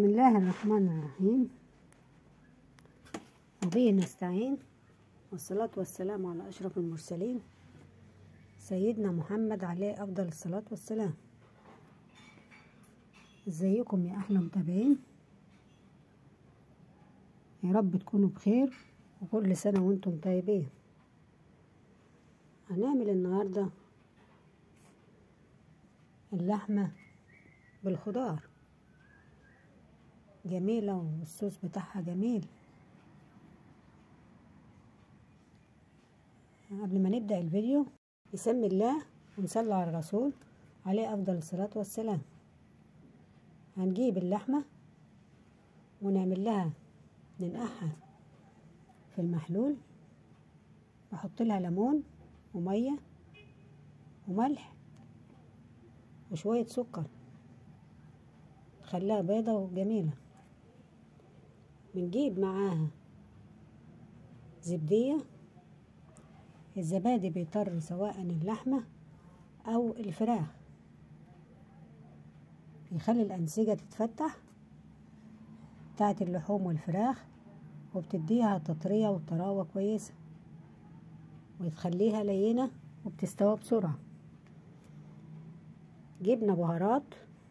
بسم الله الرحمن الرحيم وبه نستعين والصلاة والسلام على أشرف المرسلين سيدنا محمد عليه أفضل الصلاة والسلام ازيكم يا أحلى متابعين يا رب تكونوا بخير وكل سنة وانتم طيبين هنعمل النهاردة اللحمة بالخضار جميلة والصوص بتاعها جميل قبل ما نبدأ الفيديو بسم الله ونصلي على الرسول عليه أفضل الصلاة والسلام هنجيب اللحمة ونعمل لها ننقعها في المحلول واحط لها ليمون ومية وملح وشوية سكر خليها بيضة وجميلة بنجيب معاها زبدية الزبادي بيطر سواء اللحمة أو الفراخ يخلي الأنسجة تتفتح بتاعت اللحوم والفراخ وبتديها تطرية وطراوة كويسة وتخليها لينة وبتستوى بسرعة جبنا بهارات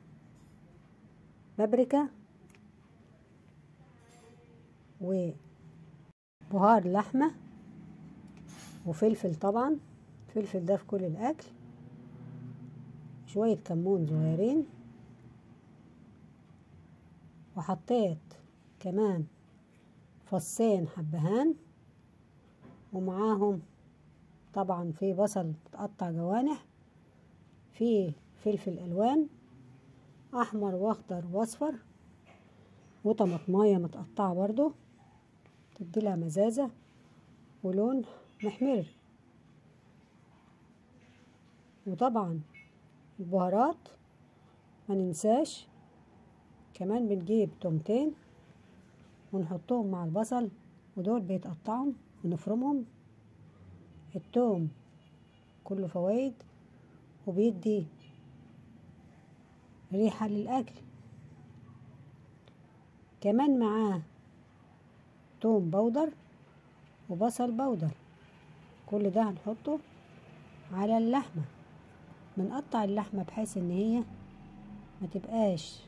بابريكا وبهار لحمة وفلفل طبعا فلفل ده في كل الأكل شوية كمون صغيرين وحطيت كمان فصين حبهان ومعاهم طبعا في بصل متقطع جوانح في فلفل ألوان أحمر وأخضر وأصفر وطماطماية متقطعة برضو تديلها مزازة ولون محمر وطبعا البهارات ما ننساش كمان بنجيب تومتين ونحطهم مع البصل ودول بيتقطعهم ونفرمهم التوم كله فوائد وبيدي ريحة للأكل كمان معاه توم بودر وبصل بودر كل ده هنحطه على اللحمة بنقطع اللحمة بحيث ان هي ما تبقاش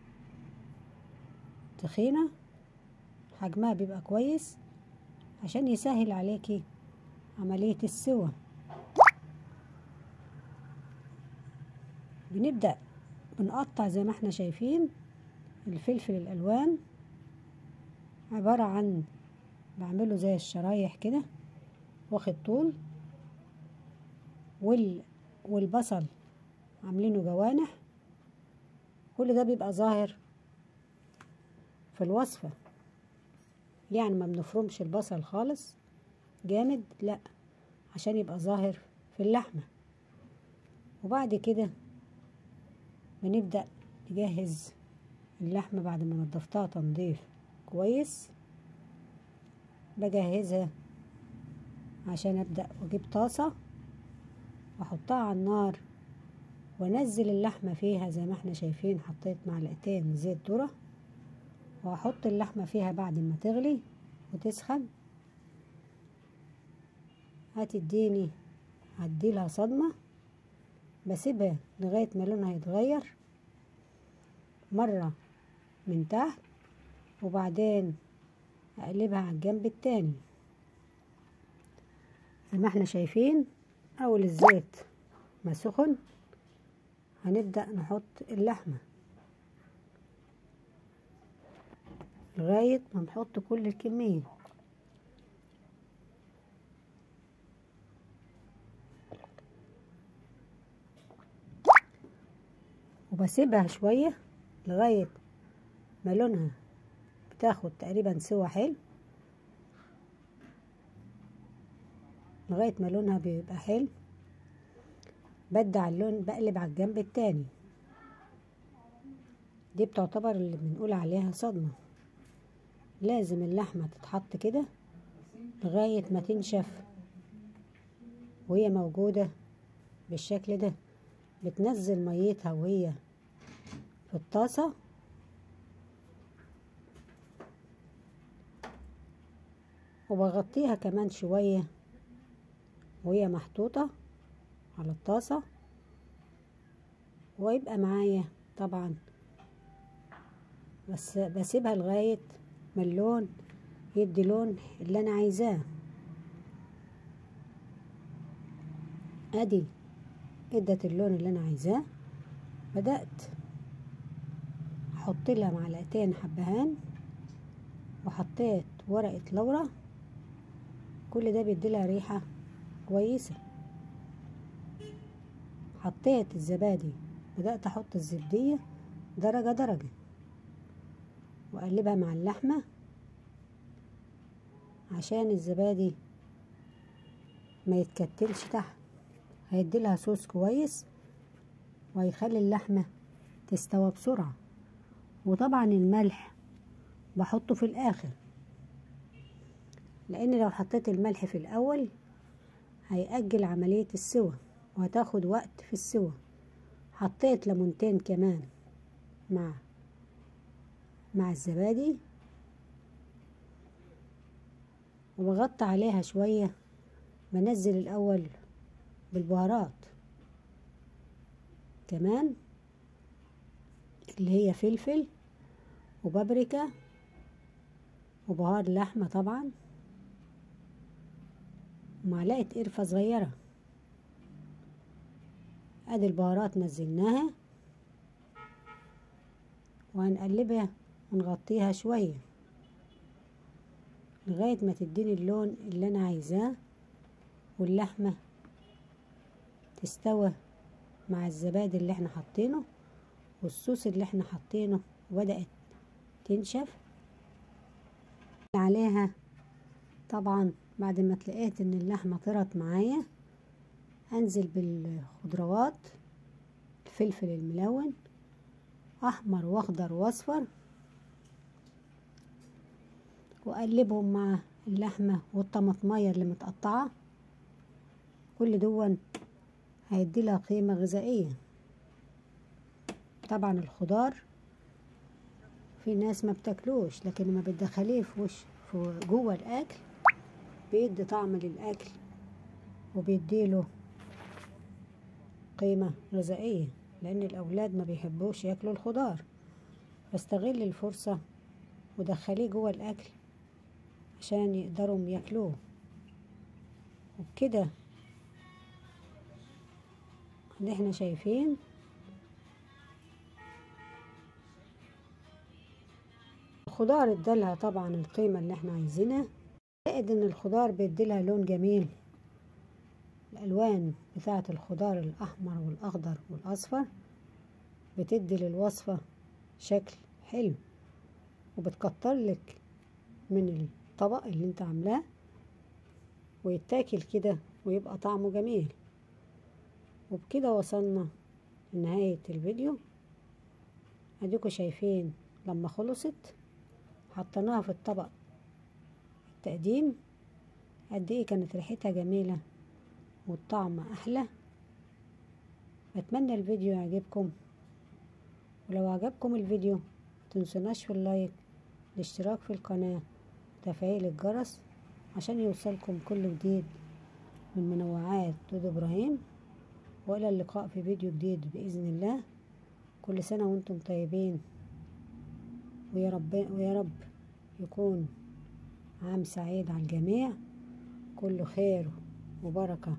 تخينة حجمها بيبقى كويس عشان يسهل عليكي عملية السوى بنبدأ بنقطع زي ما احنا شايفين الفلفل الألوان عبارة عن بعمله زي الشرايح كده واخد طول وال والبصل عاملينه جوانح كل ده بيبقى ظاهر في الوصفة يعني ما بنفرمش البصل خالص جامد لا عشان يبقى ظاهر في اللحمة وبعد كده بنبدأ نجهز اللحمة بعد ما نضفتها تنظيف كويس بجهزها عشان أبدأ وأجيب طاسة وأحطها على النار وأنزل اللحمة فيها زي ما احنا شايفين حطيت معلقتين زيت ذرة وأحط اللحمة فيها بعد ما تغلي وتسخن هتديني هديلها صدمة بسيبها لغاية ما لونها يتغير مرة من تحت وبعدين اقلبها على الجنب التاني زي ما احنا شايفين اول الزيت ما سخن هنبدأ نحط اللحمة لغاية ما نحط كل الكمية وبسيبها شوية لغاية ما لونها بتاخد تقريبا سوا حلو لغاية ما لونها بيبقى حلو بدع اللون بقلب على الجنب التاني دي بتعتبر اللي بنقول عليها صدمة لازم اللحمة تتحط كده لغاية ما تنشف وهي موجودة بالشكل ده بتنزل ميتها وهي في الطاسة وبغطيها كمان شوية وهي محطوطة على الطاسة ويبقى معايا طبعا بس بسيبها لغاية ما اللون يدي لون اللي انا عايزاه ادي ادت اللون اللي انا عايزاه بدأت احط لها معلقتين حبهان وحطيت ورقة لورا كل ده بيديلها ريحة كويسة حطيت الزبادي بدأت احط الزبدية درجة درجة واقلبها مع اللحمة عشان الزبادي ما يتكتلش تحت هيديلها صوص كويس وهيخلي اللحمة تستوى بسرعة وطبعا الملح بحطه في الاخر لان لو حطيت الملح في الاول هيأجل عملية السوى وهتاخد وقت في السوى حطيت ليمونتين كمان مع مع الزبادي وبغطي عليها شوية بنزل الأول بالبهارات كمان اللي هي فلفل وبابريكا وبهار لحمة طبعا ومعلقة قرفة صغيرة ادي البهارات نزلناها وهنقلبها ونغطيها شوية لغاية ما تديني اللون اللي انا عايزاه واللحمة تستوى مع الزبادي اللي احنا حاطينه والصوص اللي احنا حاطينه وبدأت تنشف عليها طبعا بعد ما تلاقيت ان اللحمة طرت معايا انزل بالخضروات الفلفل الملون احمر واخضر واصفر واقلبهم مع اللحمة والطماطمية اللي متقطعة كل دون هيدي لها قيمة غذائية طبعا الخضار في ناس ما بتاكلوش لكن ما بتدخليه في وش في جوه الاكل بيدي طعم للاكل وبيديله قيمة غذائية لأن الأولاد ما بيحبوش ياكلوا الخضار فاستغل الفرصة ودخليه جوه الأكل عشان يقدروا ياكلوه وبكده اللي احنا شايفين الخضار ادالها طبعا القيمة اللي احنا عايزينها زائد ان الخضار بيديلها لون جميل الالوان بتاعة الخضار الاحمر والاخضر والاصفر بتدي للوصفة شكل حلو وبتكتر لك من الطبق اللي انت عاملاه ويتاكل كده ويبقى طعمه جميل وبكده وصلنا لنهاية الفيديو اديكوا شايفين لما خلصت حطيناها في الطبق التقديم قد ايه كانت ريحتها جميلة والطعم احلى اتمنى الفيديو يعجبكم ولو عجبكم الفيديو متنسوناش في اللايك الاشتراك في القناة وتفعيل الجرس عشان يوصلكم كل جديد من منوعات دودو ابراهيم والى اللقاء في فيديو جديد باذن الله كل سنة وانتم طيبين ويا رب ويا رب يكون عام سعيد على الجميع كله خير وبركة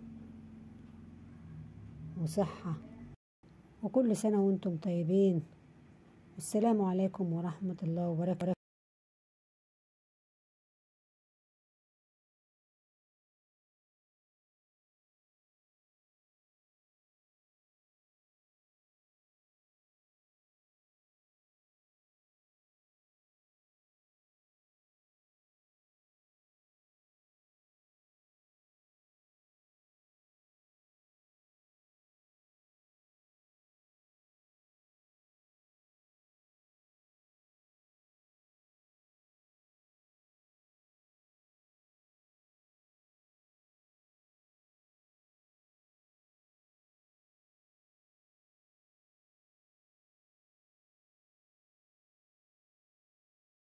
وصحة وكل سنة وانتم طيبين والسلام عليكم ورحمة الله وبركاته